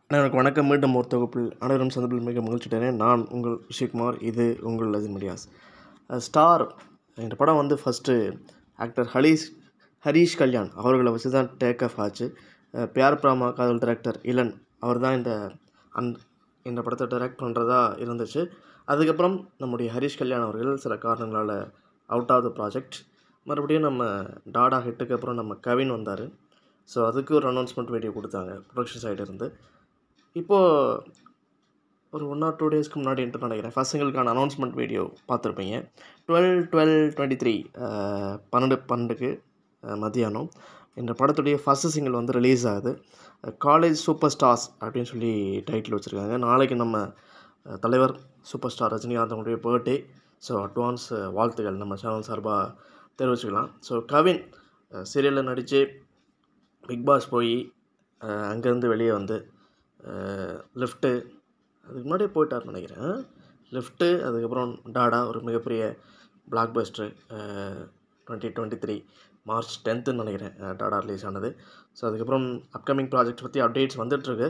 அனைவருக்கும் வணக்கம் மீண்டும் ஒரு தொகுப்பில் அனைவரும் சந்திப்பில் மிக மகிழ்ச்சிட்டேன் நான் உங்கள் விஜயகுமார் இது உங்கள் லஜன் மீடியாஸ் ஸ்டார் இந்த படம் வந்து ஃபஸ்ட்டு ஆக்டர் ஹலீஸ் ஹரீஷ் கல்யாண் அவர்களை வச்சு தான் டேக் ஆஃப் ஆச்சு அஹ் பியார் பிராமா காதல் டைரக்டர் இளன் அவர் தான் இந்த அந் இந்த படத்தை டைரக்ட் பண்ணுறதா இருந்துச்சு அதுக்கப்புறம் நம்முடைய ஹரீஷ் கல்யாண் அவர்கள் சில காரணங்களால் அவுட் ஆஃப் த ப்ராஜெக்ட் மறுபடியும் நம்ம டாடா ஹிட்டுக்கு அப்புறம் நம்ம கவின் வந்தார் ஸோ அதுக்கு ஒரு அனௌன்ஸ்மெண்ட் வீடியோ கொடுத்தாங்க ப்ரொடக்ஷன் சைடு இருந்து இப்போது ஒரு ஒன் ஆர் டூ டேஸ்க்கு முன்னாடி என்று நினைக்கிறேன் ஃபர்ஸ்ட்டுங்களுக்கான அனௌன்ஸ்மெண்ட் வீடியோ பார்த்துருப்பீங்க டுவெல் டுவெல் டுவெண்ட்டி த்ரீ பன்னெண்டு பன்னெண்டுக்கு அஹ், மத்தியானம் இந்த படத்துடைய ஃபஸ்ட்டு சிங்கிள் வந்து ரிலீஸ் ஆகுது காலேஜ் சூப்பர் ஸ்டார்ஸ் அப்படின்னு சொல்லி டைட்டில் வச்சுருக்காங்க நாளைக்கு நம்ம அஹ், தலைவர் சூப்பர் ஸ்டார் ரஜினிகாந்த் அவங்களுடைய பர்த்டே ஸோ அட்வான்ஸ் வாழ்த்துக்கள் நம்ம சேனல் சார்பாக தெரிவிச்சுக்கலாம் ஸோ கவின் சீரியலில் நடித்து பிக் பாஸ் போய் அங்கேருந்து வெளியே வந்து லிஃப்ட்டு அதுக்கு முன்னாடியே போயிட்டார்னு நினைக்கிறேன் லிஃப்ட்டு அதுக்கப்புறம் டாடா ஒரு மிகப்பெரிய blockbuster twenty twenty three March டென்த்துன்னு நினைக்கிறேன் அஹ், டாடா ரிலீஸ் ஆனது ஸோ அதுக்கப்புறம் அப்கமிங் ப்ராஜெக்ட் பற்றி அப்டேட்ஸ் வந்துட்டுருக்கு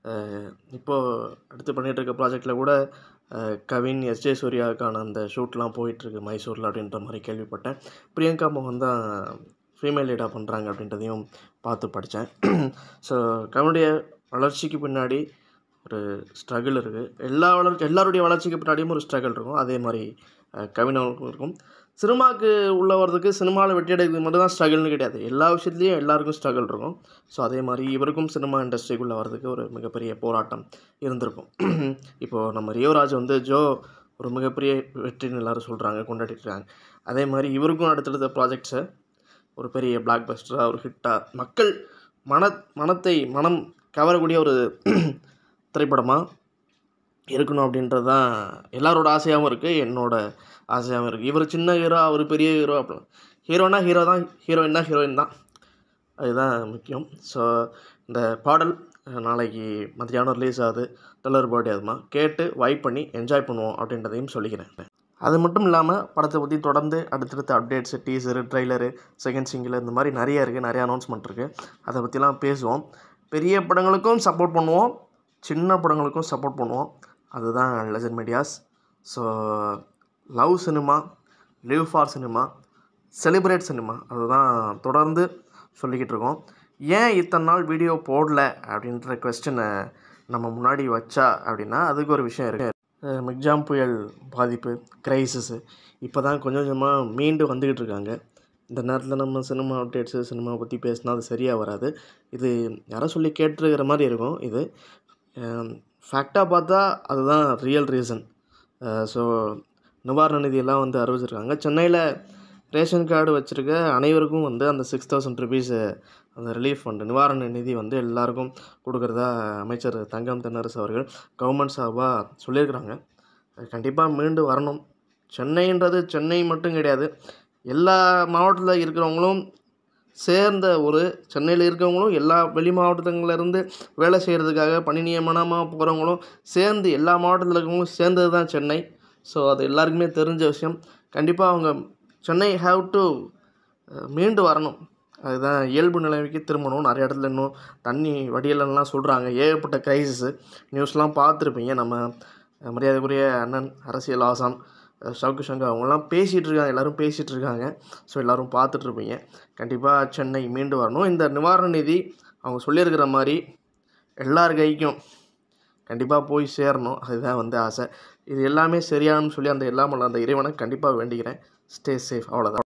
இப்போது அடுத்து பண்ணிகிட்டு இருக்க ப்ராஜெக்டில் கூட அஹ், கவின் எஸ்ஜே சூர்யாவுக்கான அந்த ஷூட்லாம் போயிட்டுருக்கு மைசூரில் அப்படின்ற மாதிரி கேள்விப்பட்டேன் பிரியங்கா மோகன் தான் ஃபீமேல் லீடாக பண்ணுறாங்க அப்படின்றதையும் பார்த்து படித்தேன் ஸோ கவினுடைய வளர்ச்சிக்கு பின்னாடி ஒரு ஸ்ட்ரகிள் இருக்குது எல்லா வளர்ச்சி எல்லாருடைய வளர்ச்சிக்கு பின்னாடியும் ஒரு ஸ்ட்ரகிள் இருக்கும் அதே மாதிரி அஹ், கவின் அவர்களுக்கும் இருக்கும் சினிமாவுக்கு உள்ள வர்றதுக்கு சினிமாவில் வெற்றி அடைக்கிறது மட்டும் தான் ஸ்ட்ரகிள்னு கிடையாது எல்லா விஷயத்துலையும் எல்லாருக்கும் ஸ்ட்ரகிள் இருக்கும் ஸோ அதே மாதிரி இவருக்கும் சினிமா இண்டஸ்ட்ரிக்குள்ளே வர்றதுக்கு ஒரு மிகப்பெரிய போராட்டம் இருந்திருக்கும் இப்போது நம்ம ரியோராஜ் வந்து ஜோ ஒரு மிகப்பெரிய வெற்றின்னு எல்லாரும் சொல்கிறாங்க கொண்டாடிட்டு இருக்காங்க அதே மாதிரி இவருக்கும் அடுத்தடுத்த ப்ராஜெக்ட்ஸை ஒரு பெரிய பிளாக் பஸ்டராக ஒரு ஹிட்டாக மக்கள் மன மனத்தை மனம் கவரக்கூடிய ஒரு திரைப்படமாக இருக்கணும் அப்படின்றது தான் எல்லாரோட ஆசையாகவும் இருக்குது என்னோட ஆசையாகவும் இருக்குது இவர் சின்ன ஹீரோ அவர் பெரிய ஹீரோ அப்படி ஹீரோனா ஹீரோ தான் ஹீரோயின்னா ஹீரோயின் தான் அதுதான் முக்கியம் ஸோ இந்த பாடல் அஹ், நாளைக்கு மத்தியானம் ரிலீஸ் ஆகுது தலைவர் பர்த்டே அதுமா கேட்டு வைப் பண்ணி என்ஜாய் பண்ணுவோம் அப்படின்றதையும் சொல்லிக்கிறேன் அது மட்டும் இல்லாமல் படத்தை பற்றி தொடர்ந்து அடுத்தடுத்த updates teaser trailer second single இந்த மாதிரி நிறைய இருக்குது நிறைய அனௌன்ஸ்மெண்ட் இருக்குது அதை பற்றிலாம் பேசுவோம் பெரிய படங்களுக்கும் சப்போர்ட் பண்ணுவோம் சின்ன படங்களுக்கும் சப்போர்ட் பண்ணுவோம் அதுதான் legend medias so love cinema live for cinema celebrate cinema அதுதான் தொடர்ந்து சொல்லிக்கிட்டு இருக்கோம் ஏன் இத்தனை நாள் வீடியோ போடல அப்படின்ற கொஸ்டினை நம்ம முன்னாடி வச்சா அப்படின்னா அதுக்கு ஒரு விஷயம் இருக்குது அஹ் மிக்ஜாம் புயல் பாதிப்பு கிரைசிஸு இப்போ தான் கொஞ்சம் கொஞ்சமாக மீண்டு வந்துக்கிட்டு இருக்காங்க இந்த நேரத்தில் நம்ம சினிமா அப்டேட்ஸு சினிமா பற்றி பேசினா அது சரியாக வராது இது யாரோ சொல்லி கேட்டுருக்கிற மாதிரி இருக்கும் இது ஃபேக்டாக பார்த்தா அதுதான் ரியல் ரீசன் ஸோ நிவாரண நிதியெல்லாம் வந்து அறிவிச்சிருக்காங்க சென்னையில் ரேஷன் கார்டு வச்சுருக்க அனைவருக்கும் வந்து அந்த சிக்ஸ் தௌசண்ட் ருபீஸு அந்த ரிலீஃப் ஃபண்டு நிவாரண நிதி வந்து எல்லாருக்கும் கொடுக்குறதா அமைச்சர் தங்கம் தென்னரசு அவர்கள் கவர்மெண்ட் சார்பாக சொல்லியிருக்கிறாங்க அது கண்டிப்பாக மீண்டு வரணும் சென்னைன்றது சென்னை மட்டும் கிடையாது எல்லா மாவட்டத்தில் இருக்கிறவங்களும் சேர்ந்த ஒரு சென்னையில் இருக்கவங்களும் எல்லா வெளி மாவட்டத்துலேருந்து வேலை செய்கிறதுக்காக பணி நியமனமாக போகிறவங்களும் சேர்ந்து எல்லா மாவட்டத்தில் இருக்கவங்களும் சேர்ந்தது தான் சென்னை ஸோ அது எல்லாருக்குமே தெரிஞ்ச விஷயம் கண்டிப்பாக அவங்க சென்னை ஹாவ் டு மீண்டு வரணும் அதுதான் இயல்பு நிலைமைக்கு திரும்பணும் நிறைய இடத்துல இன்னும் தண்ணி வடியலன்னுலாம் சொல்கிறாங்க ஏகப்பட்ட கிரைசிஸு நியூஸ்லாம் பார்த்துருப்பீங்க நம்ம அஹ், மரியாதைக்குரிய அண்ணன் அரசியல் ஆசான் அஹ், சவுக்கு சங்கர் அவங்களாம் பேசிகிட்டு இருக்காங்க எல்லோரும் பேசிகிட்டு இருக்காங்க ஸோ எல்லோரும் பார்த்துட்ருப்பீங்க கண்டிப்பாக சென்னை மீண்டு வரணும் இந்த நிவாரண நிதி அவங்க சொல்லியிருக்கிற மாதிரி எல்லார் கைக்கும் கண்டிப்பாக போய் சேரணும் அதுதான் வந்து ஆசை இது எல்லாமே சரியானு சொல்லி அந்த எல்லாம் அந்த இறைவனை கண்டிப்பாக வேண்டிக்கிறேன் ஸ்டே சேஃப் அவ்வளோதான்